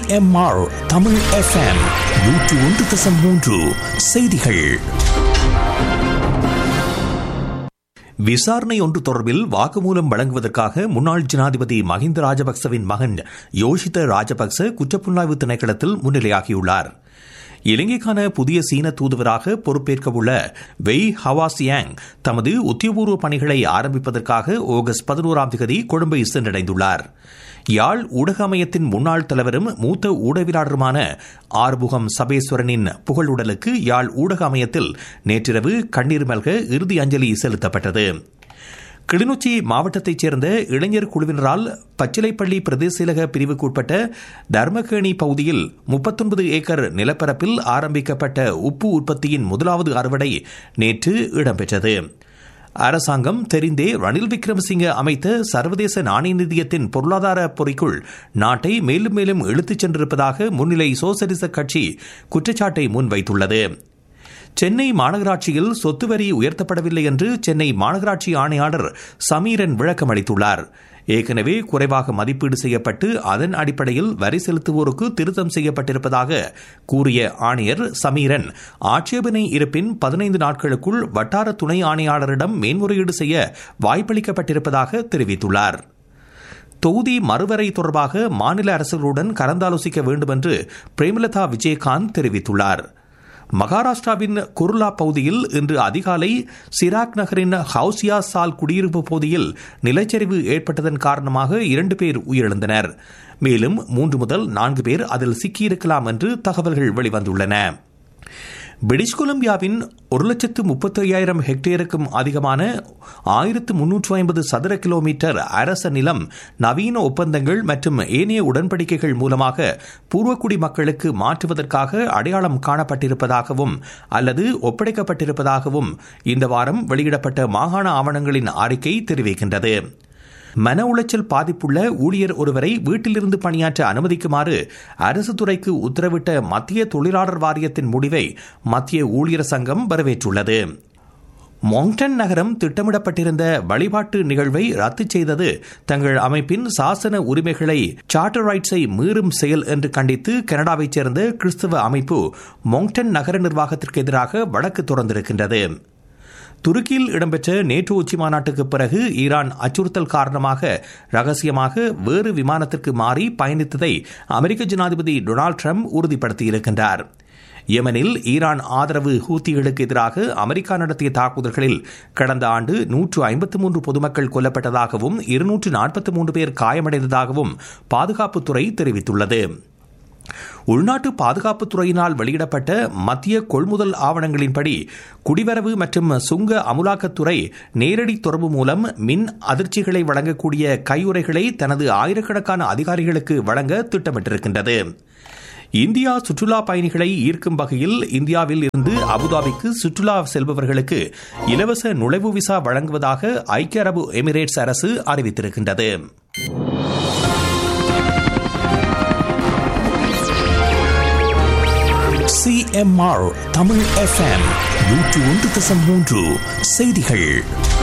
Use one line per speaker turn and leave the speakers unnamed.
CMR Tamil FM நூற்று ஒன்று தசம் மூன்று செய்திகள் விசாரணை ஒன்று தொடர்பில் வாக்குமூலம் வழங்குவதற்காக முன்னாள் ஜனாதிபதி மஹிந்த ராஜபக்சவின் மகன் யோஷித ராஜபக்ச குற்றப்புலனாய்வு திணைக்களத்தில் முன்னிலையாகியுள்ளார் இலங்கைக்கான புதிய சீன தூதுவராக பொறுப்பேற்கவுள்ள வெய் ஹவாசியாங் தமது உத்தியோகபூர்வ பணிகளை ஆரம்பிப்பதற்காக ஆகஸ்ட் பதினோராம் தேதி கொழும்பை சென்றடைந்துள்ளார் யாழ் ஊடக அமையத்தின் முன்னாள் தலைவரும் மூத்த ஊடகவியலாளருமான ஆறுமுகம் சபேஸ்வரனின் புகழுடலுக்கு யாழ் ஊடக அமையத்தில் நேற்றிரவு கண்ணீர் மல்க இறுதி அஞ்சலி செலுத்தப்பட்டது கிளிநொச்சி மாவட்டத்தைச் சேர்ந்த இளைஞர் குழுவினரால் பச்சிலைப்பள்ளி பிரதேசலக பிரிவுக்குட்பட்ட தர்மகேணி பகுதியில் முப்பத்தொன்பது ஏக்கர் நிலப்பரப்பில் ஆரம்பிக்கப்பட்ட உப்பு உற்பத்தியின் முதலாவது அறுவடை நேற்று இடம்பெற்றது அரசாங்கம் தெரிந்தே ரணில் விக்ரமசிங்க அமைத்த சர்வதேச நாணய நிதியத்தின் பொருளாதார பொறிக்குள் நாட்டை மேலும் மேலும் இழுத்துச் சென்றிருப்பதாக முன்னிலை சோசலிச கட்சி குற்றச்சாட்டை முன்வைத்துள்ளது சென்னை மாநகராட்சியில் சொத்து வரி உயர்த்தப்படவில்லை என்று சென்னை மாநகராட்சி ஆணையாளர் சமீரன் விளக்கம் அளித்துள்ளார் ஏற்கனவே குறைவாக மதிப்பீடு செய்யப்பட்டு அதன் அடிப்படையில் வரி செலுத்துவோருக்கு திருத்தம் செய்யப்பட்டிருப்பதாக கூறிய ஆணையர் சமீரன் ஆட்சேபனை இருப்பின் பதினைந்து நாட்களுக்குள் வட்டார துணை ஆணையாளரிடம் மேன்முறையீடு செய்ய வாய்ப்பளிக்கப்பட்டிருப்பதாக தெரிவித்துள்ளார் தொகுதி மறுவரை தொடர்பாக மாநில அரசுகளுடன் கலந்தாலோசிக்க வேண்டும் என்று பிரேமலதா விஜயகாந்த் தெரிவித்துள்ளார் மகாராஷ்டிராவின் குர்லா பகுதியில் இன்று அதிகாலை சிராக் நகரின் ஹவுசியா சால் குடியிருப்பு பகுதியில் நிலச்சரிவு ஏற்பட்டதன் காரணமாக இரண்டு பேர் உயிரிழந்தனர் மேலும் மூன்று முதல் நான்கு பேர் அதில் சிக்கியிருக்கலாம் என்று தகவல்கள் வெளிவந்துள்ளன பிரிட்டிஷ் கொலம்பியாவின் ஒரு லட்சத்து முப்பத்தி ஐயாயிரம் ஹெக்டேருக்கும் அதிகமான ஆயிரத்து முன்னூற்று ஐம்பது சதுர கிலோமீட்டர் அரச நிலம் நவீன ஒப்பந்தங்கள் மற்றும் ஏனைய உடன்படிக்கைகள் மூலமாக பூர்வக்குடி மக்களுக்கு மாற்றுவதற்காக அடையாளம் காணப்பட்டிருப்பதாகவும் அல்லது ஒப்படைக்கப்பட்டிருப்பதாகவும் இந்த வாரம் வெளியிடப்பட்ட மாகாண ஆவணங்களின் அறிக்கை தெரிவிக்கின்றது மன உளைச்சல் பாதிப்புள்ள ஊழியர் ஒருவரை வீட்டிலிருந்து பணியாற்ற அனுமதிக்குமாறு அரசு துறைக்கு உத்தரவிட்ட மத்திய தொழிலாளர் வாரியத்தின் முடிவை மத்திய ஊழியர் சங்கம் வரவேற்றுள்ளது மொங்டன் நகரம் திட்டமிடப்பட்டிருந்த வழிபாட்டு நிகழ்வை ரத்து செய்தது தங்கள் அமைப்பின் சாசன உரிமைகளை சார்ட்டர் ரைட்ஸை மீறும் செயல் என்று கண்டித்து கனடாவைச் சேர்ந்த கிறிஸ்தவ அமைப்பு மொங்டன் நகர நிர்வாகத்திற்கு எதிராக வழக்கு தொடர்ந்திருக்கின்றது துருக்கியில் இடம்பெற்ற நேற்று உச்சி மாநாட்டுக்கு பிறகு ஈரான் அச்சுறுத்தல் காரணமாக ரகசியமாக வேறு விமானத்திற்கு மாறி பயணித்ததை அமெரிக்க ஜனாதிபதி டொனால்டு ட்ரம்ப் உறுதிப்படுத்தியிருக்கின்றார் யெமனில் ஈரான் ஆதரவு ஹூத்திகளுக்கு எதிராக அமெரிக்கா நடத்திய தாக்குதல்களில் கடந்த ஆண்டு நூற்று ஐம்பத்து மூன்று பொதுமக்கள் கொல்லப்பட்டதாகவும் இருநூற்று நாற்பத்தி மூன்று பேர் காயமடைந்ததாகவும் பாதுகாப்புத்துறை தெரிவித்துள்ளது உள்நாட்டு பாதுகாப்புத்துறையினால் வெளியிடப்பட்ட மத்திய கொள்முதல் ஆவணங்களின்படி குடிவரவு மற்றும் சுங்க அமுலாக்கத்துறை நேரடி தொடர்பு மூலம் மின் அதிர்ச்சிகளை வழங்கக்கூடிய கையுறைகளை தனது ஆயிரக்கணக்கான அதிகாரிகளுக்கு வழங்க திட்டமிட்டிருக்கின்றது இந்தியா சுற்றுலா பயணிகளை ஈர்க்கும் வகையில் இந்தியாவில் இருந்து அபுதாபிக்கு சுற்றுலா செல்பவர்களுக்கு இலவச நுழைவு விசா வழங்குவதாக ஐக்கிய அரபு எமிரேட்ஸ் அரசு அறிவித்திருக்கின்றது சிஎம்ஆர் தமிழ் எஃப்எம் நூற்று ஒன்று தசம் மூன்று செய்திகள்